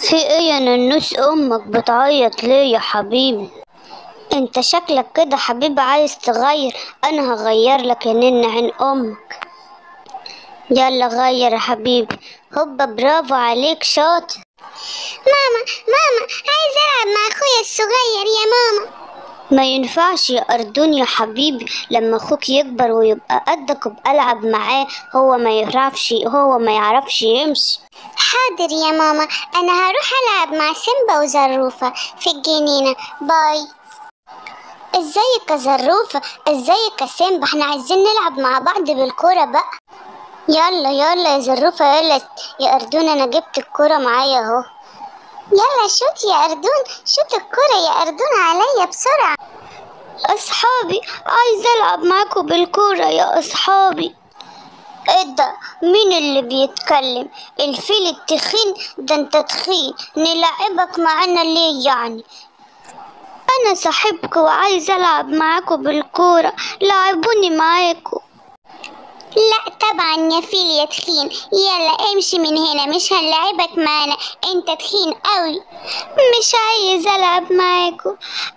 في ايه يا ننوس امك بتعيط ليه يا حبيبي انت شكلك كده حبيبي عايز تغير انا هغير لك يا نن عين امك يلا غير يا حبيبي هوبا برافو عليك شاطر ماما ماما عايز العب مع اخويا الصغير يا ماما ما ينفعش يا أردون يا حبيبي لما أخوك يكبر ويبقى قدك وابقى ألعب معاه هو ما يعرفش هو ما يعرفش يمشي حاضر يا ماما انا هروح العب مع سيمبا وزروفة في الجنينة باي ازيك يا زروفة ازيك يا سيمبا احنا عايزين نلعب مع بعض بالكورة بقى يلا يلا يا زروفة يلا يا أردون أنا جبت الكورة معايا أهو يلا شوت يا أردون شوت الكورة يا أردون عليا بسرعة أصحابي عايز ألعب معاكم بالكورة يا أصحابي ايه ده مين اللي بيتكلم الفيل التخين ده انت تخين نلعبك معانا ليه يعني انا صاحبك وعايز العب معاكم بالكورة لعبوني معاكم لا طبعا يا فيل يا تخين يلا امشي من هنا مش هنلعبك معانا انت تخين قوي مش عايز العب معاكم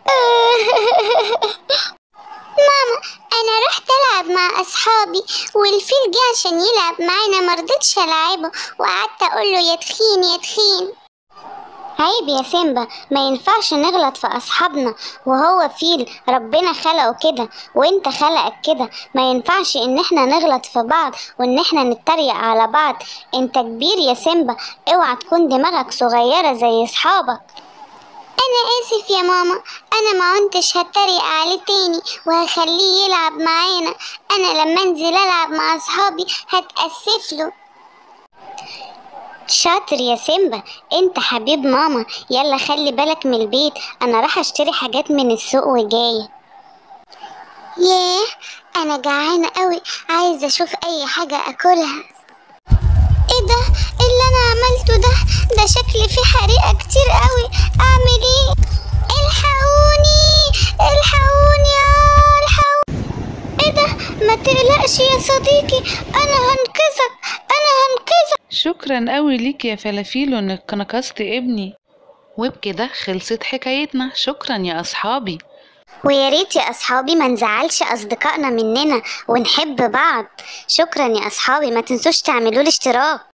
ماما انا رحت العب مع اصحابي والفيل جه عشان يلعب معانا مرضتش العبه وقعدت اقول له يا تخين يا تخين عيب يا سيمبا ما ينفعش نغلط في أصحابنا وهو فيل ربنا خلقه كده وانت خلقك كده ما ينفعش ان احنا نغلط في بعض وان احنا نتريق على بعض انت كبير يا سيمبا اوعى تكون دماغك صغيرة زي اصحابك انا اسف يا ماما انا ما كنتش هتريق عليه تاني وهخليه يلعب معانا انا لما انزل العب مع اصحابي هتاسف له شاطر يا سيمبا انت حبيب ماما يلا خلي بالك من البيت انا راح اشتري حاجات من السوق وجايه ياه انا جعانه قوي عايزه اشوف اي حاجه اكلها ايه ده اللي انا عملته ده ده شكلي فيه حريقه كتير قوي اعمل ايه الحقوني الحقوني يا الحقوني ايه ده ما تقلقش يا صديقي انا هنقذك انا هنقذك شكرا قوي ليك يا فلافيلو انك نقصت ابني وبكده خلصت حكايتنا شكرا يا اصحابي ويا ريت يا اصحابي ما نزعلش اصدقائنا مننا ونحب بعض شكرا يا اصحابي ما تنسوش تعملوا لي اشتراك